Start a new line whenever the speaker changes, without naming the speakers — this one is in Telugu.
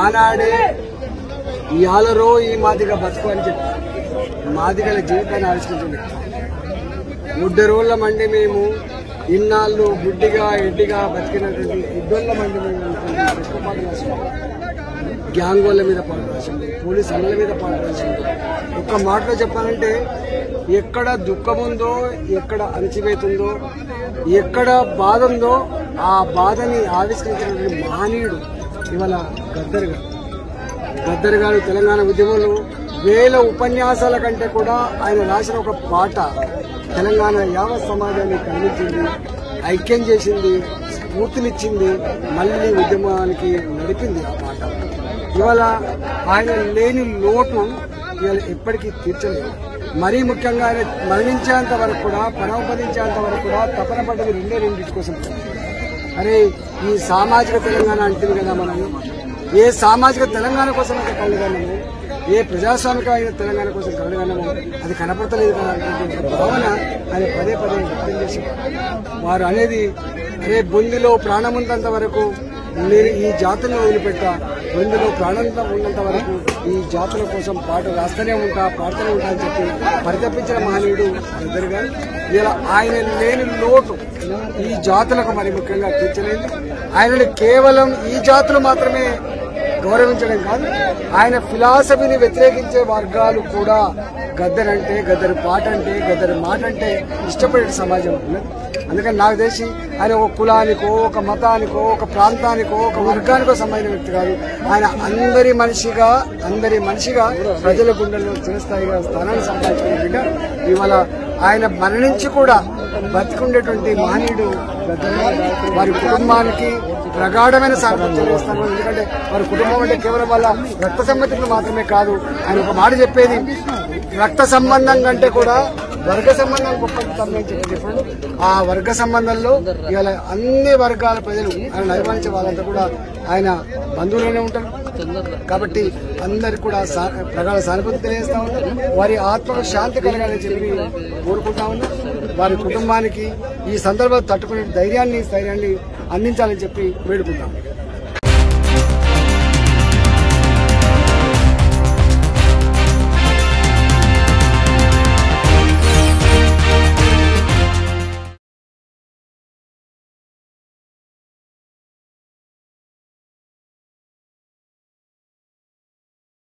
ఆనాడే ఇయాలరో ఈ మాదిగ బతుకు అని చెప్పి మాదిగల జీవితాన్ని ఆవిష్కరించింది ముడ్డు రోజుల మండి మేము ఇన్నాళ్ళు గుడ్డిగా ఎడ్డిగా బతికినటువంటి ఇద్దొల్ల మండి మేము అనుకున్నాం. ఎక్కువ పాటలు రాసాం. గ్యాంగ్ వాళ్ళ మీద పాటలు రాసింది పోలీస్ అన్నల మీద పాటలు రాసింది ఒక్క మాటలో చెప్పాలంటే ఎక్కడ దుఃఖం ఉందో ఎక్కడ అణచివేతుందో ఎక్కడ బాధ ఉందో ఆ బాధని ఆవిష్కరించినటువంటి మహనీయుడు ఇవాళ గద్దర్ గారు గద్దర్ గారు తెలంగాణ ఉద్యమంలో వేల ఉపన్యాసాల కంటే కూడా ఆయన రాసిన ఒక పాట తెలంగాణ యావత్ సమాజాన్ని కనిపించింది ఐక్యం చేసింది స్ఫూర్తినిచ్చింది మళ్ళీ ఉద్యమానికి నడిపింది ఆ పాట ఇవాళ ఆయన లేని లోటు ఇవాళ ఎప్పటికీ తీర్చలేదు మరీ ముఖ్యంగా ఆయన మరణించేంత వరకు కూడా పరమపదించేంత వరకు కూడా తపన పడ్డది రెండే రెండింటి కోసం అరే ఈ సామాజిక తెలంగాణ అంటుంది కదా మనం ఏ సామాజిక తెలంగాణ కోసం అయితే కలగన్నాము ఏ ప్రజాస్వామికమైన తెలంగాణ కోసం కలగన్నాము అది కనపడతలేదు కదా అనేటువంటి భావన ఆయన పదే పదే వ్యక్తం చేసి వారు అనేది అరే బొందిలో ప్రాణం ఉన్నంత వరకు నేను ఈ జాతులను వదిలిపెట్టా బొందిలో ప్రాణం ఉన్నంత వరకు ఈ జాతుల కోసం పాట రాస్తూనే ఉంటా పాడుతూనే ఉంటా అని చెప్పి పరితపించిన మహనీయుడు ఇద్దరు గారు ఇలా ఆయన లేని లోటు ఈ జాతులకు మరి ముఖ్యంగా తీర్చలేదు ఆయనని కేవలం ఈ జాతులు మాత్రమే గౌరవించడం కాదు ఆయన ఫిలాసఫీని వ్యతిరేకించే వర్గాలు కూడా గద్దర్ అంటే గద్దరు పాట అంటే గద్దరు మాట అంటే ఇష్టపడే సమాజం ఉన్నది అందుకని నాకు తెలిసి ఆయన ఒక కులానికో ఒక మతానికో ఒక ప్రాంతానికో ఒక వర్గానికో సంబంధించిన వ్యక్తి కాదు ఆయన అందరి మనిషిగా అందరి మనిషిగా ప్రజల గుండెల్లో చిరస్థాయిగా స్థానాన్ని సంపాదించుకున్న బిడ్డ ఇవాళ ఆయన మరణించి కూడా బతికుండేటువంటి మహనీయుడు గద్దర్ గారు. వారి కుటుంబానికి ప్రగాఢమైన సానుభూతి చేస్తాను ఎందుకంటే వారి కుటుంబం అంటే కేవలం వాళ్ళ రక్త సంబంధికులు మాత్రమే కాదు ఆయన ఒక మాట చెప్పేది రక్త సంబంధం కంటే కూడా వర్గ సంబంధం గొప్ప తమ్మి అని చెప్పి చెప్పాడు ఆ వర్గ సంబంధంలో ఇవాళ అన్ని వర్గాల ప్రజలు ఆయన అభిమానించే వాళ్ళంతా కూడా ఆయన బంధువులోనే ఉంటారు కాబట్టి అందరికి కూడా సా- ప్రగాఢ సానుభూతి తెలియజేస్తా ఉన్నారు వారి ఆత్మకు శాంతి కలగాలని చెప్పి కోరుకుంటా ఉన్నారు వారి కుటుంబానికి ఈ సందర్భం తట్టుకునే ధైర్యాన్ని స్థైర్యాన్ని అందించాలని చెప్పి వేడుకుంటాం